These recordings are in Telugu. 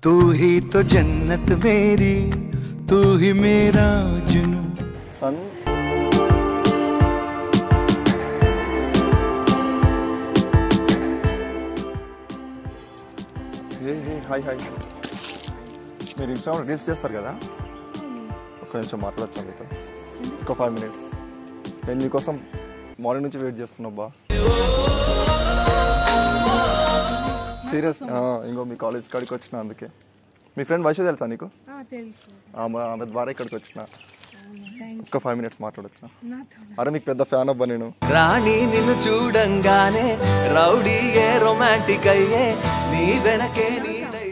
तू ही तो जन्नत मेरी तू ही मेरा जुनू sun hey hey hi hi మీరు ఇన్స్టాగ్రామ్ రీల్స్ చేస్తారు కదా ఒక్క నిమిషం మాట్లాడచ్చు మీతో ఒక ఫైవ్ మినిట్స్ నేను మీకోసం మార్నింగ్ నుంచి వెయిట్ చేస్తున్నా బా సీరియస్ ఇంకో మీ కాలేజ్ కాడికి వచ్చిన అందుకే మీ ఫ్రెండ్ వైశ్య తెలుసా నీకు ఆ, తెలుసు ఆమె ఆమె ద్వారా ఇక్కడికి వచ్చిన థ్యాంక్ ఒక్క ఫైవ్ మినిట్స్ మాట్లాడచ్చా నాతో అరే మీకు పెద్ద ఫ్యాన్ అబ్బా నేను రాణి నిన్ను చూడంగానే రౌడీ ఏ రొమాంటిక్ అయ్యే నీ వెనకే నీడై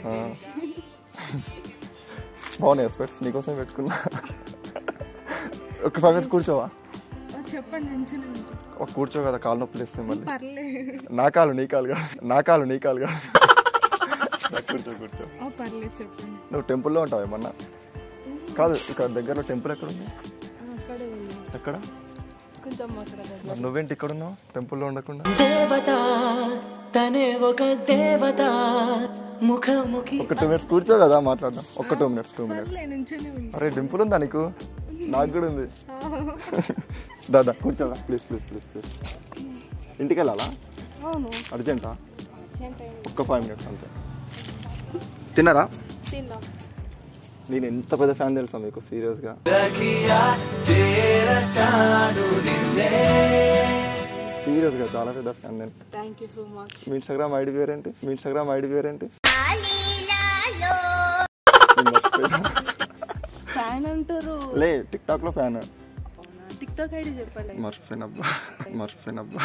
బాగున్నాయి ఎక్స్పెక్ట్స్ నీకోసం పెట్టుకున్నా ఒక ఫైవ్ మినిట్స్ కూర్చోవా ఆ, చెప్పండి మంచిగా ఉంటుంది. ఒక కూర్చో కదా కాలు నొప్పులు ఇస్తాయి మళ్ళీ పర్లేదు నా కాలు నీ కాలు కాదు నా కాలు నీ కాలు కాదు కూర్చో కూర్చో ఆ, పర్లేదు చెప్పండి నువ్వు టెంపుల్లో ఉంటావు ఏమన్నా కాదు ఇక్కడ దగ్గరలో టెంపుల్ ఎక్కడ ఉంది ఆ, అక్కడే ఉంది ఎక్కడ కొంచెం అక్కడ దగ్గర. మరి నువ్వేంటి ఇక్కడ ఉన్నావు టెంపుల్లో ఉండకుండా దేవత తనే ఒక దేవత ముఖముఖి ఒక టూ మినిట్స్ కూర్చో కదా మాట్లాడదాం ఒక టూ మినిట్స్ టూ మినిట్స్ పర్లేదు నుంచోనే ఉంది అరే టెంపుల్ ఉందా నీకు నాకు కూడా ఉంది దాదా కూర్చోదా ప్లీజ్ ప్లీజ్ ప్లీజ్ ప్లీజ్ ఇంటికి వెళ్ళాలా అవును అర్జెంటా చేయండి టైం ఒక్క ఫైవ్ మినిట్స్ అంతే తిన్నారా తిందాం నేను ఎంత పెద్ద ఫ్యాన్ తెలుసా మీకు సీరియస్గా సఖియా చేరతాను నిన్నే సీరియస్గా చాలా పెద్ద ఫ్యాన్ నేను థ్యాంక్ యూ సో మచ్ మీ ఇన్స్టాగ్రామ్ ఐడి పేరేంటి మీ ఇన్స్టాగ్రామ్ ఐడి పేరేంటి నేను మర్చిపోయినా. ఫ్యాన్ అంటారు లే టిక్ టాక్ లో ఫ్యాన్ అవునా టిక్ టాక్ ఐడి చెప్పండి మర్చిపోయినబ్బా మర్చిపోయినబ్బా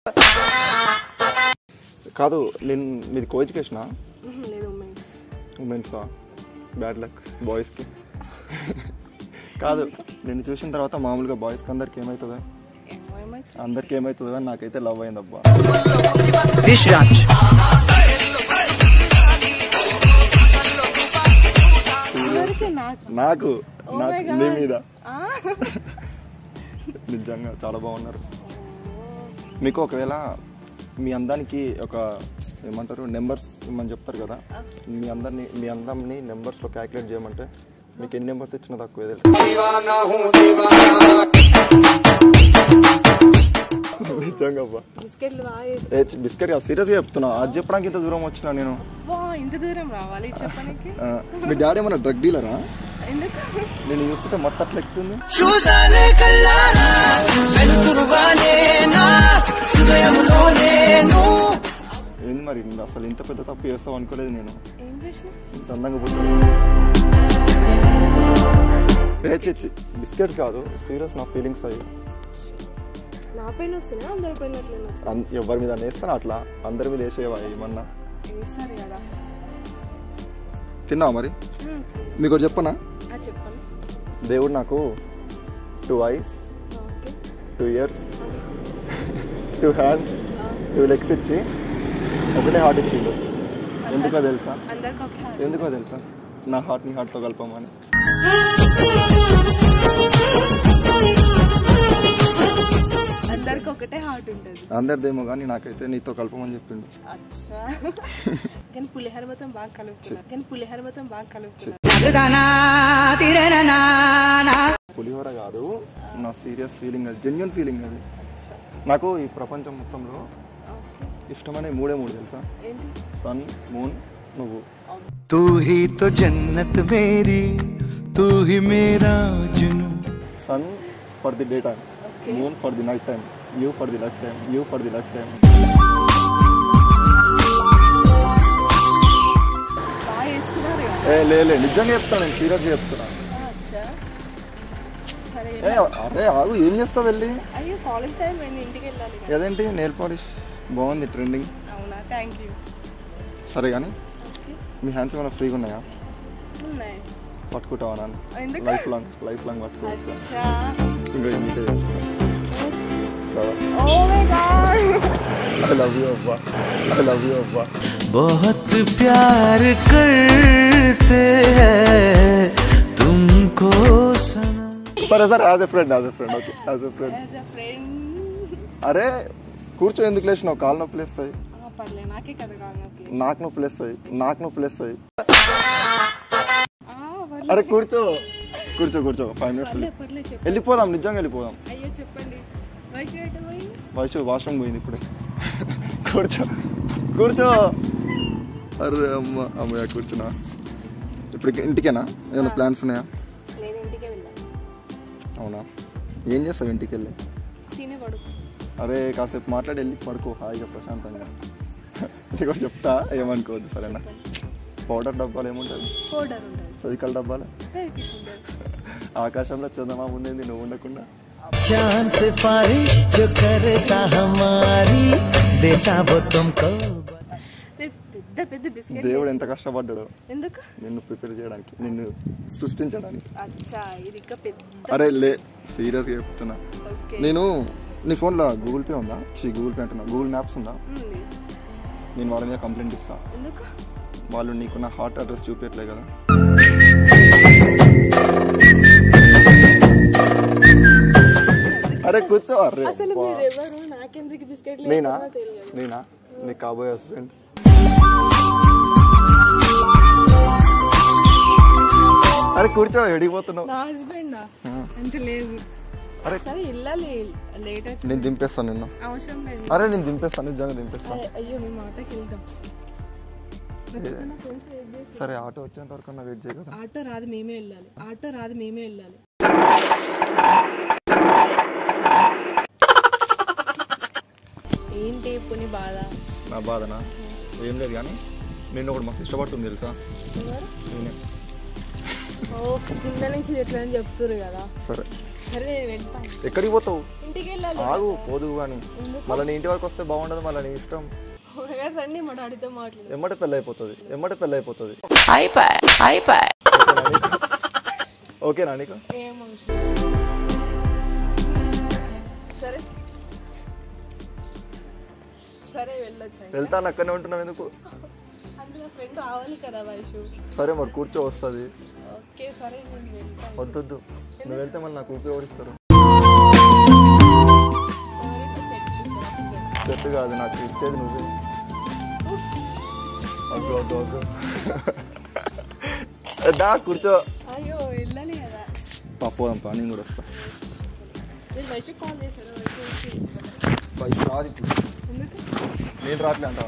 కాదు నేను మీది కో ఎడ్యుకేషనా ఉహు, లేదు ఉమెన్స్ ఉమెన్సా బ్యాడ్ లక్ బాయ్స్కి కాదు నిన్ను చూసిన తర్వాత మామూలుగా బాయ్స్కి అందరికి ఏమవుతుందా ఏమో ఏమైతే అందరికి ఏమవుతుందో అని నాకైతే లవ్ అయిందబ్బా అందరికీ నాకు నాకు Oh my నాకు God. నీ మీద ఆ? నిజంగా చాలా బాగున్నారు మీకు ఒకవేళ మీ అందానికి ఒక ఏమంటారు నెంబర్స్ ఇమ్మని చెప్తారు కదా మీ అందరిని మీ అందంని నెంబర్స్లో క్యాలిక్యులేట్ చేయమంటే మీకు ఎన్ని నెంబర్స్ ఇచ్చినా తక్కువ నిజంగా అబ్బా. బిస్కెట్లు బాగా చేసి ఏ బిస్కెట్ కాదు సీరియస్గా చెప్తున్నా అది చెప్పడానికి ఇంత దూరం వచ్చినా నేను వా ఇంత దూరం రావాలి చెప్పడానికి ఆ, మీ డాడీ ఏమన్నా డ్రగ్ డీలరా ఎందుకు నేను చూస్తుంటే మొత్తం అట్లా ఎక్కుతుంది చూసానే కళ్ళారా వెలుతురుగానే నా హృదయంలో నేను ఏంది మరి అసలు ఇంత పెద్ద తప్పు చేస్తావు అనుకోలేదు నేను ఏం చేసిన ఇంత అందంగా పుట్టాను ఏ చిచ్చి బిస్కెట్స్ కాదు సీరియస్ నా ఫీలింగ్స్ అయ్యి నా పైన వస్తున్నా అందరి పైన అట్లనే వస్తుంది అన్- ఎవరి మీద వేస్తాను అట్లా అందరి మీద వేసేవా ఏమన్నా వేస్తారు కదా తిన్నావా మరి ఉమ్, మీకు ఒకటి చెప్పనా ఆ చెప్పండి దేవుడు నాకు two eyes okay two ears two hands two legs ఇచ్చి ఒకటే హార్ట్ ఇచ్చిండు ఎందుకో తెలుసా అందరికి ఒక హార్ట్ ఎందుకో తెలుసా నా హార్ట్ నీ హార్ట్తో కలపమని అందరికి ఒకటే హార్ట్ ఉంటుంది అందరిదేమో కానీ నాకైతే నీతో కలపమని చెప్పిండు అచ్చా కానీ పులిహోర మొత్తం బాగా కలుపుతున్నా కానీ పులిహోర మొత్తం బాగా కలుపుతున్నా పులిహోర కాదు నా సీరియస్ ఫీలింగ్ అది జెన్యున్ ఫీలింగ్ అది నాకు ఈ ప్రపంచం మొత్తంలో ఓకే ఇష్టమైన మూడే మూడు తెలుసా ఏంటి సన్ మూన్ నువ్వు तू ही तो जन्नत मेरी तू ही मेरा जुनू sun for the day time moon for the night time you for the life time you for the life time బాగా చేస్తున్నారు కదా ఏ లే లే నిజంగా చెప్తాను నేను సీరియస్గా చెప్తున్నా అచ్చా సరే ఏ అరే ఆగు ఏం చేస్తావు వెళ్ళి అయ్యో కాలేజ్ టైం అయింది ఇంటికి వెళ్ళాలి కదా. ఏదేంటి నెయిల్ పాలిష్ బాగుంది ట్రెండింగ్ అవునా థ్యాంక్ యూ సరే కానీ ఓకే మీ హ్యాండ్స్ ఏమైనా ఫ్రీగా ఉన్నాయా ఉన్నాయి పట్టుకుంటావా నాన్న ఎందుకు? లైఫ్ లాంగ్ లైఫ్ లాంగ్ పట్టుకో అచ్చా ఇంకా నీకే oh my god I love you అబ్బా ఐ లవ్ యూ అబ్బా बहुत प्यार करते हैं तुमको सनम సరే సరే as a friend as a friend okay as a friend as a friend అరే కూర్చో ఎందుకు లేచినావు కాలు నొప్పులు వేస్తాయి పర్లే నాకే కదా కావాలి నాకు నొప్పులు వేస్తాయి నాకు నొప్పులు వేస్తాయి అరే కూర్చో కూర్చో కూర్చో ఫైవ్ మినిట్స్ పర్లేదు పర్లేదు చెప్పండి వెళ్ళిపోదాం నిజంగా వెళ్ళిపోదాం అయ్యో చెప్పండి వయసు ఎటు పోయింది వైషు వాష్రూమ్ పోయింది ఇప్పుడే కూర్చో కూర్చో అరే అమ్మ అమ్మయ్య కూర్చున్నా ఇప్పుడు ఇంటికేనా ఏమైనా ప్లాన్స్ ఉన్నాయా నేను ఇంటికే వెళ్ళాను అవునా ఏం చేస్తావు ఇంటికి వెళ్ళి తినే పడుకో అరే కాసేపు మాట్లాడి వెళ్ళి పడుకో హాయిగా ప్రశాంతంగా నీకు ఒకటి చెప్తా ఏమనుకోవద్దు సరేనా పౌడర్ డబ్బాలు ఏముంటుంది పౌడర్ ఉంటుంది ఫిజికల్ డబ్బాలు ఫెవిక్విక్ ఉంటుంది ఆకాశంలో చందమా ఉండేది నువ్వు ఉండకుండా चांद सिफारिश जो करता हमारी देता वो तुमको నేను పెద్ద పెద్ద బిస్కెట్ దేవుడు ఎంత కష్టపడ్డాడో ఎందుకు నిన్ను ప్రిపేర్ చేయడానికి నిన్ను సృష్టించడానికి అచ్చా ఇది ఇంకా పెద్ద అరే లే సీరియస్గా చెప్తున్నా ఓకే నేను నీ ఫోన్లో గూగుల్ పే ఉందా చీ గూగుల్ పే అంటున్నా గూగుల్ మ్యాప్స్ ఉందా ఉంది నేను వాళ్ళ మీద కంప్లైంట్ ఇస్తా ఎందుకు వాళ్ళు నీకు నా హార్ట్ అడ్రస్ చూపించట్లే కదా అరే కూర్చో అరే అసలు అబ్బా. మీరు ఎవరు నాకెందుకు బిస్కెట్లు నేనా వేస్తారో తెలియదు నేనా నీ కాబోయే హస్బెండ్ అరే కూర్చో ఎడిగిపోతున్నావు నా హస్బెండ్ అంత లేదు అరే సరే వెళ్ళాలి లేట్ అయితే నేను దింపేస్తాను నిన్ను అవసరం లేదు అరే నేను దింపేస్తాను నిజంగా దింపేస్తాను అరే, అయ్యో మీ మాటకి వెళ్దాం సరే ఆటో వచ్చేంత వరకు నా వెయిట్ చేయ కదా ఆటో రాదు మేమే వెళ్ళాలి ఆటో రాదు మేమే వెళ్ళాలి ఏంటి పుని బాధ నా బాధనా ఏం లేదు కానీ నేను ఒకటి మస్తు ఇష్టపడుతుంది తెలుసా ఎవరు? నేనే ఓ కింద నుంచి ఎట్లా అని చెప్తున్నారు కదా సరే సరే నేను వెళ్తాను ఎక్కడికి పోతావు ఇంటికి వెళ్ళాలి ఆగు పోదు కానీ మళ్ళీ నీ ఇంటి వరకు వస్తే బాగుండదు మళ్ళీ నీ ఇష్టం ఒకవేళ రండి మా డాడీతో మాట్లాడు ఎమ్మటి పెళ్ళి అయిపోతుంది ఎమ్మటి పెళ్ళి అయిపోతుంది ఓకేనా నీకు ఏం అవసరం సరే సరే వెళ్ళొచ్చు వెళ్తాను అక్కడనే ఉంటున్నావు ఎందుకు అందులో ఫ్రెండ్ రావాలి కదా వైషు సరే మరి కూర్చో వస్తుంది ఓకే సరే నేను వెళ్తాను వద్దొద్దు నువ్వు వెళ్తే మళ్ళీ నాకు ఉపయోగిస్తారు చెట్టు కాదు నాకు ఇచ్చేది నువ్వే అగ్గో అగ్గో అగ్గో దా కూర్చో అయ్యో వెళ్ళాలి కదా పా పోదాం పా నేను కూడా వస్తా నేను వైషు కాల్ చేశాను వైషు వచ్చి. పైకి రాదు ఇప్పుడు ఎందుకు నేను రాట్లే అంటావా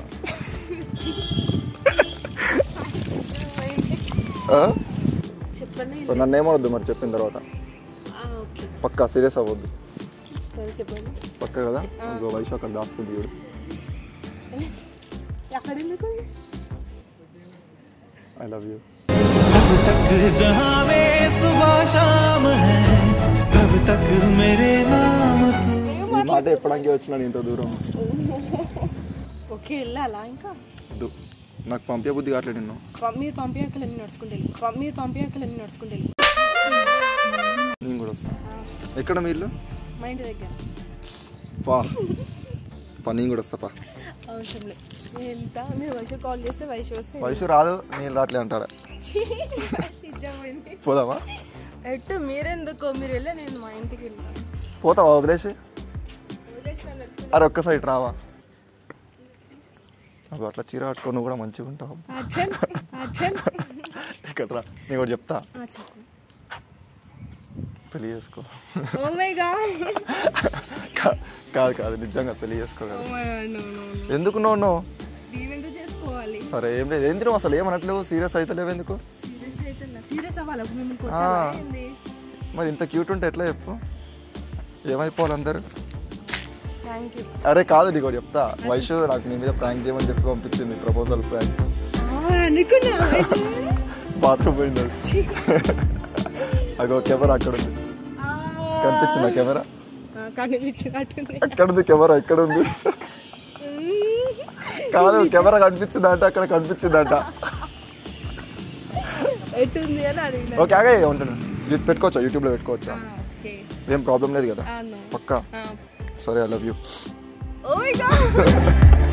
మా ఇంటికి ఆ? చెప్పండి సో నన్ను ఏమవద్దు మరి చెప్పిన తర్వాత ఆ, ఓకే పక్కా సీరియస్ అవ్వద్దు సరే చెప్పండి పక్క కదా ఇంకో వయసు అక్కడ దాసుకుంది చూడు ఎక్కడ ఎందుకు ఐ లవ్ యూ जब तक जहाँ में सुबह शाम है तब तक मेरे नाम तू ఈ మాట ఎప్పడానికి వచ్చినాను ఇంత దూరం ఓకే వెళ్ళాలా ఇంకా వద్దు. నాకు పంపే బుద్ధి కావట్లేదు నిన్ను పం- మీరు పంపించాక నేను నడుచుకుంటే వెళ్ళి పం- మీరు పంపించాక నేను నడుచుకుంటే వెళ్ళి నేను కూడా వస్తాను ఎక్కడ మీ ఇల్లు మా ఇంటి దగ్గర పా పా నేను కూడా వస్తా పా అవసరం లేదు నేను వెళ్తా మీరు వైషు కాల్ చేస్తే వైషు వస్తే వయసు రాదు నేను రాట్లే అంటారా నిజమైంది పోదామా ఎట్టు మీరెందుకో మీరు వెళ్ళా నేను మా ఇంటికి వెళ్తాను పోతావా వదిలేసి వదిలేసి నన్ను నడుచుకుంటే అరే ఒక్కసారి ఇటు రావా అవి అట్లా చీర కట్టుకొని నువ్వు కూడా మంచిగా ఉంటావు అచ్చన్ అచ్చన్ ఇక్కడ రా నేను కూడా చెప్తా చెప్పు పెళ్లి చేసుకో ఓ మై గాడ్ కా- కాదు కాదు నిజంగా పెళ్లి చేసుకో ఓ కదా my god no no no ఎందుకు నో నో దీవెంత చేసుకోవాలి సరే ఏం లేదు ఏంటి నువ్వు అసలు ఏమనట్లేవు సీరియస్ అయితే లేవు ఎందుకు సీరియస్ అయితే సీరియస్ అవ్వాలి అప్పుడు మిమ్మల్ని ఆ. కొట్టాలా ఏంది మరి ఇంత క్యూట్ ఉంటే ఎట్లా చెప్పు ఏమైపోవాలి అందరు థ్యాంక్ యూ అరే కాదు నీకు ఒకటి చెప్తా వైషు నాకు నీ మీద ప్రాంక్ చేయమని చెప్పి పంపించింది ప్రపోజల్ ప్రాంక్ అనుకున్నా వైషు. బాత్రూమ్ పోయింది అది. అగో కెమెరా అక్కడ ఉంది ఆ. కనిపించిందా కెమెరా ఆ, కనిపించినట్టుంది అక్కడ ఉంది కెమెరా ఎక్కడ ఉంది కాదు కెమెరా కనిపించిందంట అక్కడ కనిపించిందంట ఎటుంది అని అడిగిన ఓకే ఆగే ఉంటాను ఇది పెట్టుకోవచ్చా యూట్యూబ్లో పెట్టుకోవచ్చా ఓకే ఏం ప్రాబ్లం లేదు కదా ఆ, no. పక్కా ఆ. సరే I love you oh my God